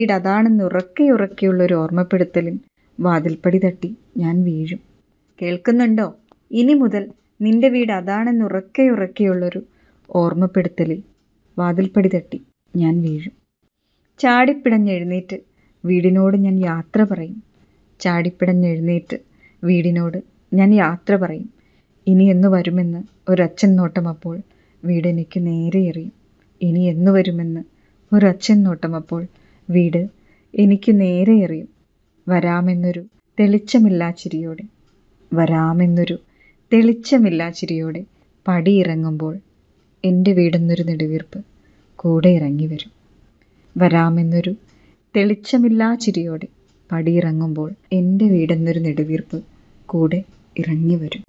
വീട് അതാണെന്ന് ഉറക്കെ ഉറക്കെയുള്ള ഒരു ഓർമ്മപ്പെടുത്തലിൻ വാതിൽപ്പടി തട്ടി ഞാൻ വീഴും കേൾക്കുന്നുണ്ടോ ഇനി മുതൽ നിന്റെ വീട് അതാണെന്ന് ഉറക്കെ ഉറക്കെയുള്ളൊരു ഓർമ്മപ്പെടുത്തലിൽ വാതിൽപ്പടി തട്ടി ഞാൻ വീഴും ചാടിപ്പിടഞ്ഞെഴുന്നേറ്റ് വീടിനോട് ഞാൻ യാത്ര പറയും ചാടിപ്പിടഞ്ഞെഴുന്നേറ്റ് വീടിനോട് ഞാൻ യാത്ര പറയും ഇനി എന്ന് വരുമെന്ന് ഒരച്ഛൻ നോട്ടം അപ്പോൾ വീടെനിക്ക് നേരെ എറിയും ഇനി എന്ന് വരുമെന്ന് ഒരച്ഛൻ നോട്ടം അപ്പോൾ വീട് എനിക്ക് നേരെ എറിയും വരാമെന്നൊരു തെളിച്ചമില്ലാ ചിരിയോടെ വരാമെന്നൊരു തെളിച്ചമില്ലാ ചിരിയോടെ പടിയിറങ്ങുമ്പോൾ എൻ്റെ വീടെന്നൊരു നെടുവീർപ്പ് കൂടെ ഇറങ്ങി വരും വരാമെന്നൊരു തെളിച്ചമില്ലാ ചിരിയോടെ പടിയിറങ്ങുമ്പോൾ എൻ്റെ വീടെന്നൊരു നെടുവീർപ്പ് കൂടെ ഇറങ്ങി വരും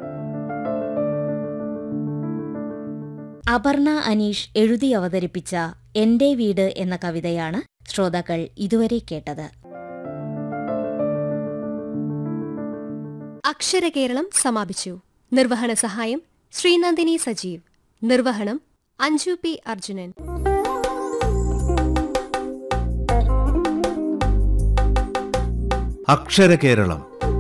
അപർണ അനീഷ് എഴുതി അവതരിപ്പിച്ച എന്റെ വീട് എന്ന കവിതയാണ് ശ്രോതാക്കൾ ഇതുവരെ കേട്ടത് അക്ഷരകേരളം സമാപിച്ചു നിർവഹണ സഹായം ശ്രീനന്ദിനി സജീവ് നിർവഹണം അഞ്ജു പി അർജുനൻ അക്ഷരകേരളം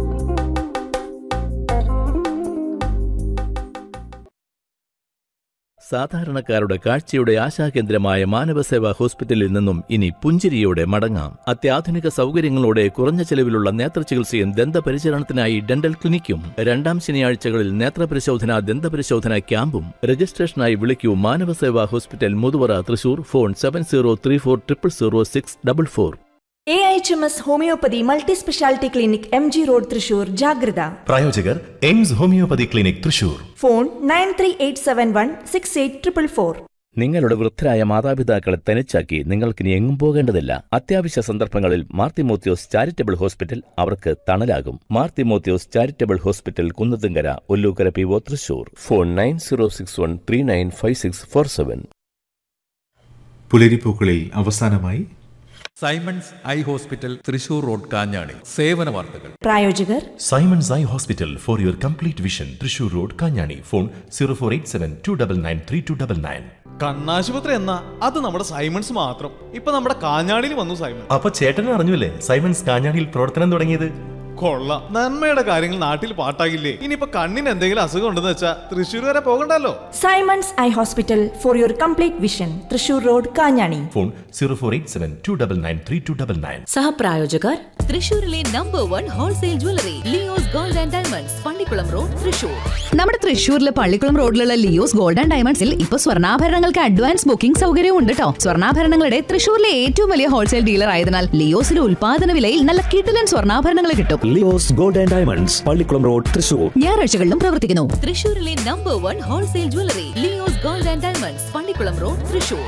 സാധാരണക്കാരുടെ കാഴ്ചയുടെ ആശാകേന്ദ്രമായ മാനവസേവാ ഹോസ്പിറ്റലിൽ നിന്നും ഇനി പുഞ്ചിരിയോടെ മടങ്ങാം അത്യാധുനിക സൗകര്യങ്ങളോടെ കുറഞ്ഞ ചെലവിലുള്ള നേത്രചികിത്സയും ദന്തപരിചരണത്തിനായി ഡെന്റൽ ക്ലിനിക്കും രണ്ടാം ശനിയാഴ്ചകളിൽ നേത്രപരിശോധന ദന്തപരിശോധന ക്യാമ്പും രജിസ്ട്രേഷനായി വിളിക്കൂ Manavaseva hospital Muthuvara Thrissur phone seven zero three four triple zero six double four A H M S homoeopathy multi speciality clinic M G road Thrissur ജാഗ്രത പ്രായോജകർ AIMS homoeopathy clinic Thrissur phone nine three eight seven one six eight triple four നിങ്ങളുടെ വൃദ്ധരായ മാതാപിതാക്കളെ തനിച്ചാക്കി നിങ്ങൾക്കിനി എങ്ങും പോകേണ്ടതില്ല അത്യാവശ്യ സന്ദർഭങ്ങളിൽ മാർത്തിമോത്യോസ് ചാരിറ്റബിൾ ഹോസ്പിറ്റൽ അവർക്ക് തണലാകും Mar Timotheos charitable hospital Kunnathumkara Ollukkara P O Thrissur phone nine zero six one three nine five six four seven പുലരിപ്പൂക്കളിൽ അവസാനമായി Simons eye hospital Thrissur road Kanjani സേവന വാർത്തകൾ പ്രായോജകർ Simons eye hospital for your complete vision Thrissur road Kanjani phone zero four eight seven two double nine three two double nine കണ്ണാശുപത്രി എന്നാ അത് നമ്മുടെ Symons മാത്രം ഇപ്പൊ നമ്മുടെ കാഞ്ഞാടിയിൽ വന്നു സൈമൺ അപ്പൊ ചേട്ടനെ അറിഞ്ഞൂലേ സൈമൺസ് കാഞ്ഞാണിയിൽ പ്രവർത്തനം തുടങ്ങിയത് കൊള്ളാം നന്മയുടെ കാര്യങ്ങൾ നാട്ടിൽ പാട്ടാകില്ലേ ഇനിയിപ്പൊ കണ്ണിന് എന്തെങ്കിലും അസുഖം ഉണ്ടെന്ന് വെച്ചാ തൃശ്ശൂർ വരെ പോകണ്ടല്ലോ Simons eye hospital for your complete vision Thrissur road Kanjani phone zero four eight seven two double nine three two double nine സഹപ്രായോജകർ തൃശൂരിലെ number one wholesale jewellery Leo's gold and diamonds Pallikulam road Thrissur നമ്മുടെ തൃശ്ശൂരിലെ പള്ളിക്കുളം റോഡിലുള്ള ലിയോസ് ഗോൾഡ് ആൻഡ് ഡയമണ്ട്സിൽ ഇപ്പൊ സ്വർണ്ണാഭരണങ്ങൾക്ക് advance booking സൗകര്യവും ഉണ്ട് കേട്ടോ സ്വർണ്ണാഭരണങ്ങളുടെ തൃശ്ശൂരിലെ ഏറ്റവും വലിയ ഹോൾസെയിൽ ഡീലർ ആയതിനാൽ ലിയോസിലെ ഉൽപാദന വിലയിൽ നല്ല കിടിലൻ സ്വർണ്ണാഭരണങ്ങൾ കിട്ടും Leo's gold and diamonds Pallikulam road Thrissur ഞായറാഴ്ചകളിലും പ്രവർത്തിക്കുന്നു തൃശൂരിലെ number one wholesale jewellery Leo's gold and diamonds Pallikulam road Thrissur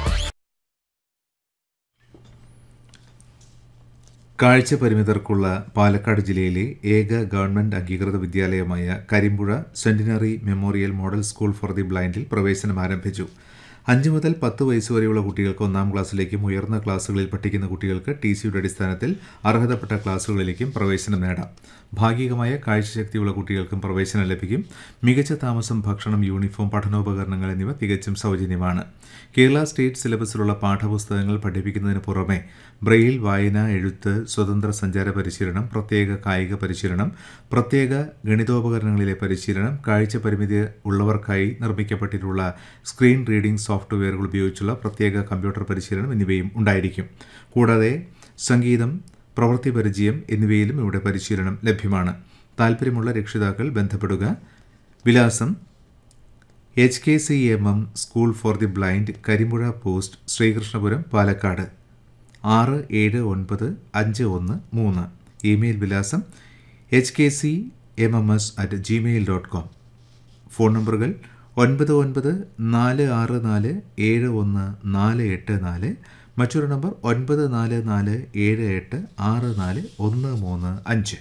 കാഴ്ച പരിമിതർക്കുള്ള പാലക്കാട് ജില്ലയിലെ ഏക ഗവൺമെന്റ് അംഗീകൃത വിദ്യാലയമായ Karimpuzha centenary memorial model school for the ബ്ലൈൻഡിൽ പ്രവേശനം ആരംഭിച്ചു അഞ്ച് മുതൽ പത്ത് വയസ്സ് വരെയുള്ള കുട്ടികൾക്ക് ഒന്നാം ക്ലാസ്സിലേക്കും ഉയർന്ന ക്ലാസ്സുകളിൽ പഠിക്കുന്ന കുട്ടികൾക്ക് ടി സിയുടെ അടിസ്ഥാനത്തിൽ അർഹതപ്പെട്ട ക്ലാസ്സുകളിലേക്കും പ്രവേശനം നേടാം ഭാഗികമായ കാഴ്ചശക്തിയുള്ള കുട്ടികൾക്കും പ്രവേശനം ലഭിക്കും മികച്ച താമസം ഭക്ഷണം യൂണിഫോം പഠനോപകരണങ്ങൾ എന്നിവ തികച്ചും സൗജന്യമാണ് കേരള സ്റ്റേറ്റ് സിലബസിലുള്ള പാഠപുസ്തകങ്ങൾ പഠിപ്പിക്കുന്നതിന് പുറമെ ബ്രെയിൽ വായന എഴുത്ത് സ്വതന്ത്ര സഞ്ചാര പരിശീലനം പ്രത്യേക കായിക പരിശീലനം പ്രത്യേക ഗണിതോപകരണങ്ങളിലെ പരിശീലനം കാഴ്ച പരിമിതി ഉള്ളവർക്കായി നിർമ്മിക്കപ്പെട്ടിട്ടുള്ള സ്ക്രീൻ റീഡിംഗ് സോഫ്റ്റ്വെയറുകൾ ഉപയോഗിച്ചുള്ള പ്രത്യേക കമ്പ്യൂട്ടർ പരിശീലനം എന്നിവയും ഉണ്ടായിരിക്കും കൂടാതെ സംഗീതം പ്രവൃത്തി പരിചയം എന്നിവയിലും ഇവിടെ പരിശീലനം ലഭ്യമാണ് താൽപ്പര്യമുള്ള രക്ഷിതാക്കൾ ബന്ധപ്പെടുക വിലാസം H K C M M school for the blind Karimpuzha post Sreekrishnapuram Palakkad ആറ് ഏഴ് ഒൻപത് അഞ്ച് ഒന്ന് മൂന്ന് ഇമെയിൽ വിലാസം H K C M M S at Gmail dot com phone നമ്പറുകൾ ഒൻപത് ഒൻപത് നാല് ആറ് നാല് ഏഴ് ഒന്ന് നാല് എട്ട് നാല് മറ്റൊരു നമ്പർ ഒൻപത് നാല് നാല് ഏഴ് എട്ട് ആറ് നാല് ഒന്ന് മൂന്ന് അഞ്ച്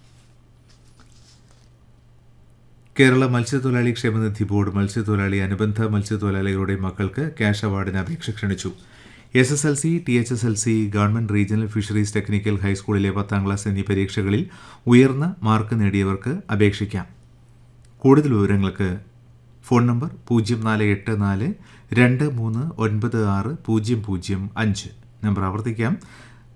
കേരള മത്സ്യത്തൊഴിലാളി ക്ഷേമനിധി ബോർഡ് മത്സ്യത്തൊഴിലാളി അനുബന്ധ മത്സ്യത്തൊഴിലാളികളുടെ മക്കൾക്ക് ക്യാഷ് അവാർഡിന് അപേക്ഷ ക്ഷണിച്ചു S S L C T H S L C government regional fisheries technical ഹൈസ്കൂളിലെ പത്താം ക്ലാസ് എന്നീ പരീക്ഷകളിൽ ഉയർന്ന മാർക്ക് നേടിയവർക്ക് അപേക്ഷിക്കാം കൂടുതൽ വിവരങ്ങൾക്ക് ഫോൺ നമ്പർ പൂജ്യം നാല് എട്ട് നാല് രണ്ട് മൂന്ന് ഒൻപത് ആറ് പൂജ്യം പൂജ്യം അഞ്ച് നമ്പർ ആവർത്തിക്കാം